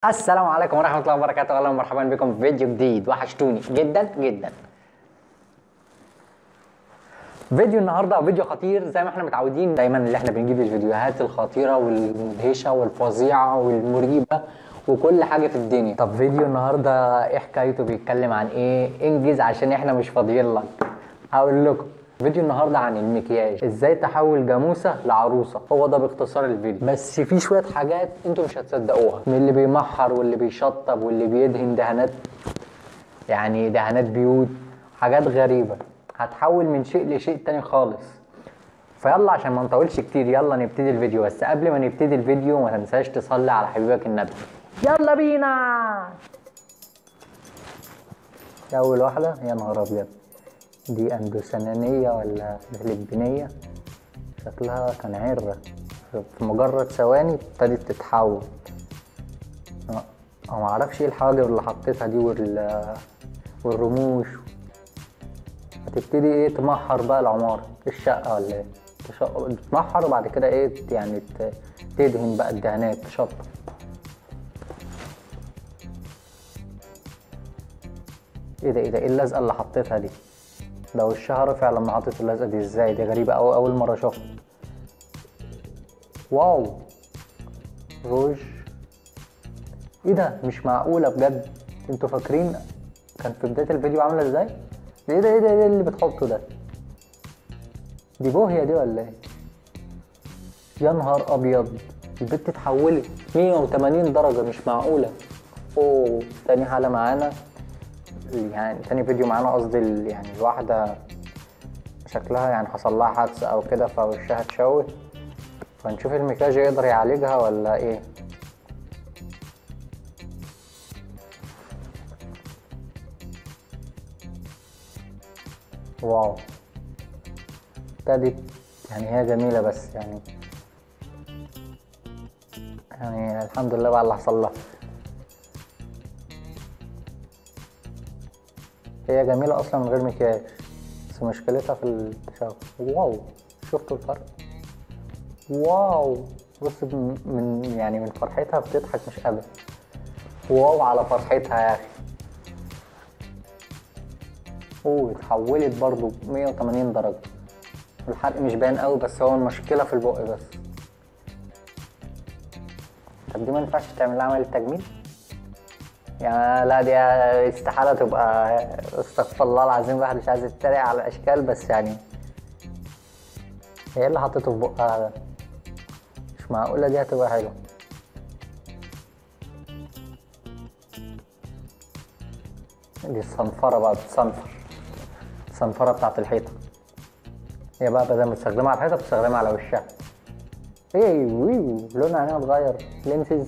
السلام عليكم ورحمة الله وبركاته أهلا ومرحبا بكم في فيديو جديد وحشتوني جدا جدا فيديو النهارده فيديو خطير زي ما احنا متعودين دايما اللي احنا بنجيب الفيديوهات الخطيرة والمدهشة والفظيعة والمريبة وكل حاجة في الدنيا طب فيديو النهارده ايه حكايته بيتكلم عن ايه انجز عشان احنا مش فاضيين لك هقول لكم فيديو النهارده عن المكياج ازاي تحول جاموسه لعروسه هو ده باختصار الفيديو بس في شويه حاجات انتوا مش هتصدقوها من اللي بيمحر واللي بيشطب واللي بيدهن دهانات يعني دهانات بيوت حاجات غريبه هتحول من شيء لشيء تاني خالص فيلا عشان ما نطولش كتير يلا نبتدي الفيديو بس قبل ما نبتدي الفيديو ما تنساش تصلي على حبيبك النبي يلا بينا اول واحده يا نهار ابيض دي اندوسنانية ولا فلبينية شكلها كان عرة في مجرد ثواني ابتدت تتحول أنا معرفش ايه الحواجب اللي حطيتها دي وال والرموش هتبتدي ايه تمحر بقى العمارة الشقة ولا ايه تش- تمحر وبعد كده ايه يعني ت- تدهن بقى الدهانات تشطب ايه ده ايه ده ايه اللزقة اللي حطيتها دي ده وشها رافع لما حطيت اللزقه دي ازاي دي غريبه أوي اول مره اشوفها واو روج ايه ده مش معقوله بجد انتوا فاكرين كان في بدايه الفيديو عامله ازاي ده ايه ده ايه ده ايه اللي بتحطه ده دي بوهيه دي ولا ايه يا نهار ابيض البت اتحولت 180 درجه مش معقوله اوه تاني حاله معانا يعني تاني فيديو معانا قصدي ال- يعني الواحدة شكلها يعني حصل لها حادثة أو كده فوشها اتشوه فنشوف المكياج يقدر يعالجها ولا إيه واو ابتدت يعني هي جميلة بس يعني يعني الحمد لله بقى اللي حصل لها هي جميلة أصلا من غير مكياج بس مشكلتها في التشوه واو شفتوا الفرق واو بص من من- يعني من فرحتها بتضحك مش قادرة واو على فرحتها يا أخي اوه اتحولت برضو 180 درجة الحرق مش باين قوي بس هو المشكلة في البق بس طب دي ما ينفعش تعمل لها عملية تجميل؟ يعني لا دي استحالة تبقى استغفر الله العظيم الواحد مش عايز يتريق على الأشكال بس يعني هي اللي حطيته في بقها ده مش معقولة دي هتبقى حلوة دي الصنفرة بقى بتصنفر الصنفرة بتاعت الحيطة هي بقى بدل ما تستخدمها على الحيطة بتستخدمها على وشها ايه ويو لون عينيها اتغير لينسز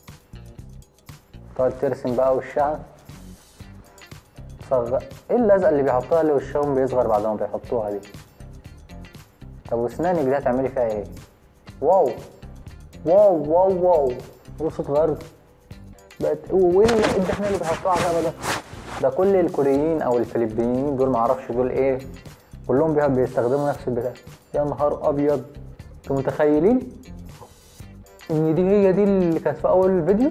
تقعد ترسم بقى وشها صغ... ايه اللزقه اللي بيحطوها اللي وشهم بيصغر بعد ما بيحطوها دي طب واسنانك دي هتعملي فيها ايه واو واو واو واو بص اتغيرت بقت وايه اللي- إيه الدهن اللي بيحطوها على الغابة ده ده كل الكوريين او الفلبينيين دول معرفش دول ايه كلهم بي- بيستخدموا نفس البتاع يا نهار ابيض انتوا متخيلين ان دي هي دي اللي كانت في اول الفيديو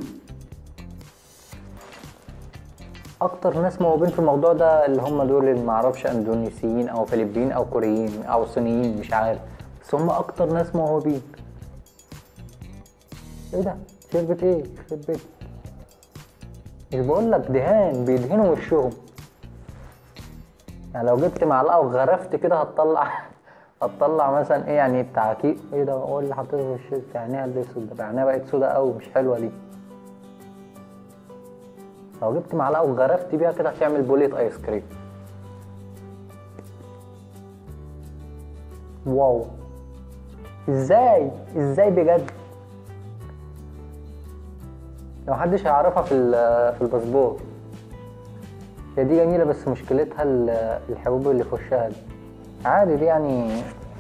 اكتر ناس موهوبين في الموضوع ده اللي هم دول اللي معرفش اندونيسيين او فلبين او كوريين او صينيين مش عارف بس هم اكتر ناس موهوبين ايه ده شربت ايه شربت مش بقول لك دهان بيدهنوا وشهم يعني لو جبت معلقه وغرفت كده هتطلع هتطلع مثلا ايه يعني بتاع كي ايه ده هو اللي حطيته في الشيست عينيها الاسود ده عينيها بقت سودا قوي مش حلوه دي لو جبت معلقه وغرفت بيها كده هتعمل بوليت ايس كريم واو ازاي ازاي بجد لو محدش هيعرفها في ال- في الباسبور هي دي جميلة بس مشكلتها ال- الحبوب اللي في وشها دي عادي دي يعني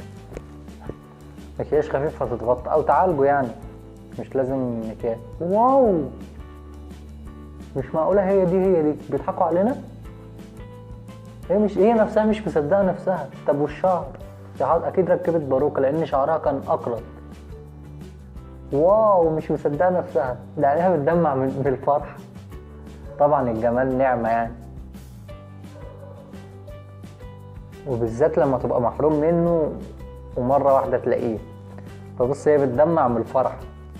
مكياج خفيف هتتغطى او تعالجه يعني مش لازم مكياج واو مش معقولة هي دي هي دي بيضحكوا علينا هي مش هي نفسها مش مصدقة نفسها طب والشعر دي حاط- اكيد ركبت باروكة لان شعرها كان اقرط واو مش مصدقه نفسها ده عينيها بتدمع من بالفرح طبعا الجمال نعمه يعني وبالذات لما تبقى محروم منه ومره واحده تلاقيه فبص هي بتدمع من الفرح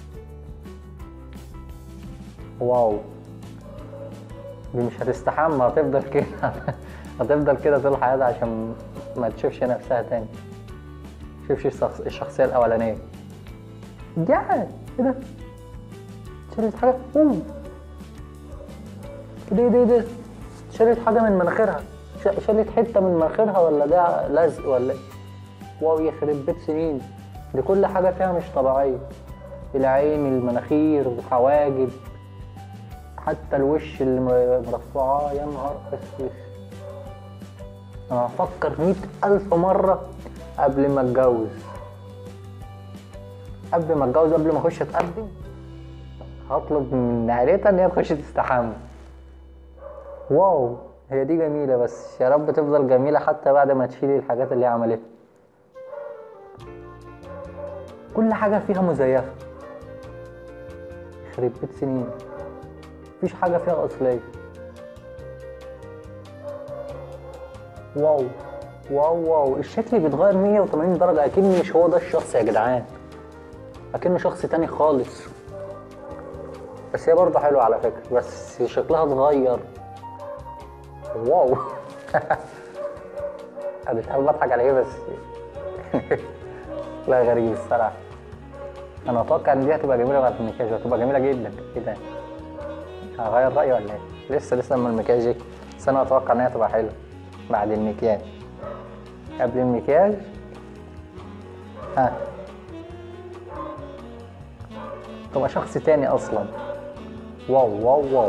واو دي مش هتستحمى هتفضل كده هتفضل كده طول حياتها عشان ما تشوفش نفسها تاني تشوفش الشخص- الشخصية الأولانية جعان ايه ده؟ شالت حاجة اوه ايه ده ايه ده ايه ده؟ شالت حاجة من مناخيرها ش- شالت حتة من مناخيرها ولا ده لزق ولا ايه؟ واو يخرب بيت سنين دي كل حاجة فيها مش طبيعية العين المناخير الحواجب حتى الوش اللي م- مرفعاه يا نهار اسود انا هفكر مئة ألف مرة قبل ما اتجوز قبل ما اتجوز قبل ما اخش اتقدم هطلب من عيلتها ان هي تخش تستحمى واو هي دي جميلة بس يا رب تفضل جميلة حتى بعد ما تشيل الحاجات اللي هي عملتها كل حاجة فيها مزيفة يخرب بيت سنين مفيش حاجة فيها أصلية واو واو واو الشكل بيتغير 180 درجة أكيد مش هو ده الشخص يا جدعان أكنه شخص تاني خالص بس هي برضه حلوة على فكرة بس شكلها اتغير واو أنا مش عارف بضحك على إيه بس لا غريب الصراحة أنا أتوقع إن دي هتبقى جميلة بعد المكياج هتبقى جميلة جدا كده هغير رأيي ولا إيه؟ لسه لسه لما المكياج يجي بس أنا أتوقع إن هي تبقى حلوة بعد المكياج قبل المكياج ها تبقى شخص تاني أصلا واو واو واو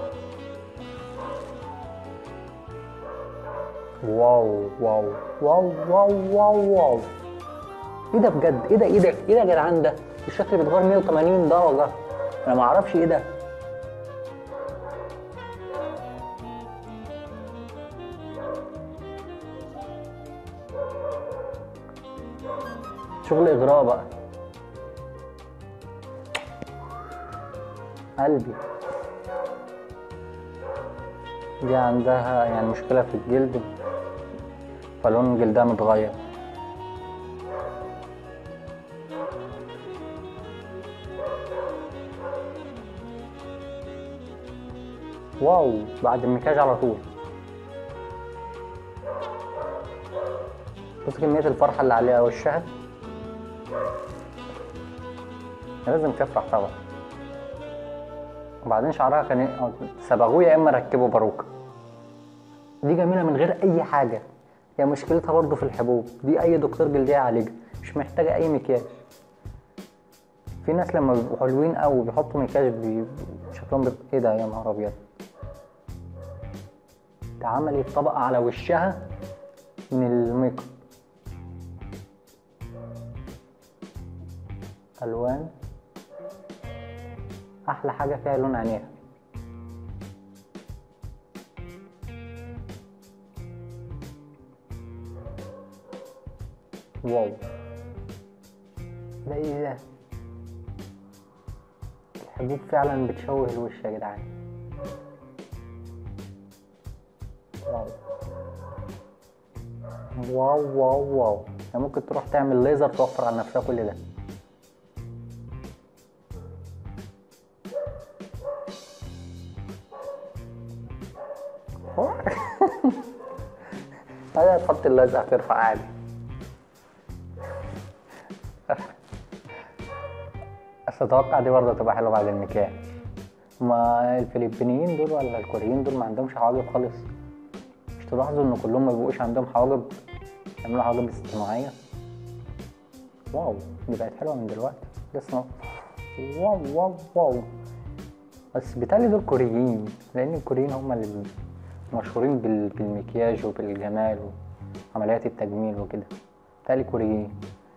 واو واو واو واو واو واو ايه ده بجد ايه ده ايه ده ايه ده يا جدعان ده الشكل بيتغير 180 درجة انا ما اعرفش ايه ده شغل اغراء بقى قلبي دي عندها يعني مشكلة في الجلد فلون جلدها متغير واو بعد المكياج على طول بص كمية الفرحة اللي عليها وشها لازم تفرح طبعا وبعدين شعرها كان صبغوه يا اما ركبوا باروكه دي جميله من غير اي حاجه هي مشكلتها برضه في الحبوب دي اي دكتور جلديه يعالجها مش محتاجه اي مكياج في ناس لما بيبقوا حلوين قوي بيحطوا مكياج بي... شكلهم بيبقى ايه ده يا نهار ابيض ده عملت طبقه على وشها من الميك اب الوان احلى حاجه فيها لون عينيها واو ده ايه ده الحبوب فعلا بتشوه الوش يا جدعان واو واو واو واو يعني ممكن تروح تعمل ليزر توفر على نفسها كل ده هذا تحط اللزقة ترفع عادي بس اتوقع دي برضه تبقى حلوه بعد المكياج ما الفلبينيين دول ولا الكوريين دول ما عندهمش حواجب خالص مش تلاحظوا ان كلهم ما بيبقوش عندهم حواجب يعملوا حواجب اصطناعيه واو دي بقت حلوه من دلوقتي لسه واو واو واو بس بالتالي دول كوريين لان الكوريين هم اللي مشهورين بال- بالمكياج وبالجمال وعمليات التجميل وكده بالتالي كوريين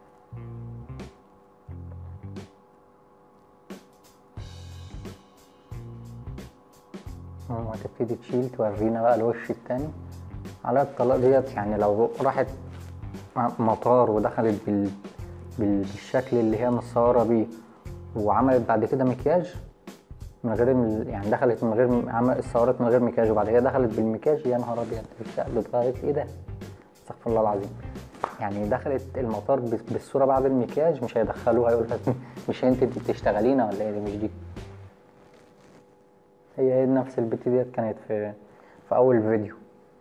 وهتبتدي تشيل تورينا بقى الوش التاني على الطلاق ديت يعني لو راحت مطار ودخلت بال... بال- بالشكل اللي هي متصورة بيه وعملت بعد كده مكياج من غير ال- يعني دخلت من غير عمل الصورات من غير مكياج وبعد كده دخلت بالمكياج يا نهار ابيض الشقلب اتغيرت ايه ده استغفر الله العظيم يعني دخلت المطار بال- بالصوره بعد المكياج مش هيدخلوها يقول لها مش انت اللي بتشتغلينا ولا ايه دي مش دي هي هي نفس البت ديت كانت في في اول فيديو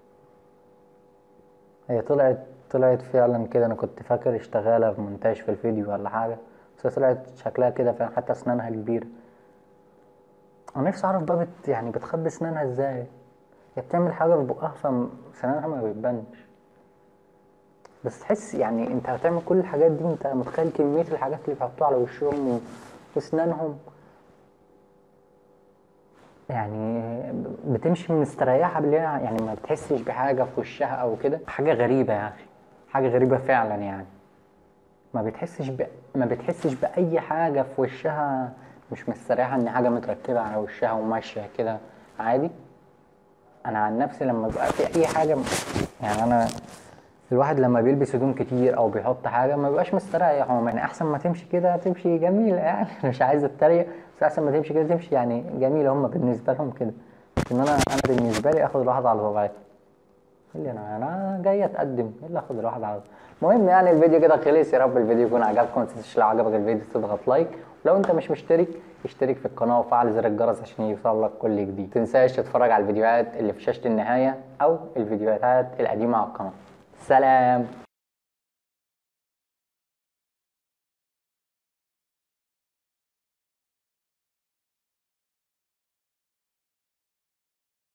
هي طلعت طلعت فعلا كده انا كنت فاكر اشتغالة في مونتاج في الفيديو ولا حاجة بس هي طلعت شكلها كده فعلا حتى اسنانها كبيرة انا نفسي اعرف بقى بت يعني بتخبي اسنانها ازاي هي بتعمل حاجة في بقها فسنانها ما بتبانش بس تحس يعني انت هتعمل كل الحاجات دي انت متخيل كمية الحاجات اللي بيحطوها على وشهم و- واسنانهم يعني بتمشي مستريحة بالليل يعني ما بتحسش بحاجة في وشها أو كده حاجة غريبة يا أخي حاجة غريبة فعلا يعني ما بتحسش ب... ما بتحسش بأي حاجة في وشها مش مستريحة إن حاجة متركبة على وشها وماشية كده عادي أنا عن نفسي لما بقى في أي حاجة يعني أنا الواحد لما بيلبس هدوم كتير او بيحط حاجه ما بيبقاش مستريح هو يعني احسن ما تمشي كده تمشي جميله يعني مش عايز اتريق بس احسن ما تمشي كده تمشي يعني جميله هم بالنسبه لهم كده لكن انا انا بالنسبه لي اخد الواحد على طبيعتها إيه اللي انا انا جاي اتقدم ايه اللي اخد الواحد على المهم يعني الفيديو كده خلص يا رب الفيديو يكون عجبكم ما تنساش لو عجبك الفيديو تضغط لايك ولو انت مش مشترك اشترك في القناه وفعل زر الجرس عشان يوصلك كل جديد تنساش تتفرج على الفيديوهات اللي في شاشه النهايه او الفيديوهات القديمه على القناه سلام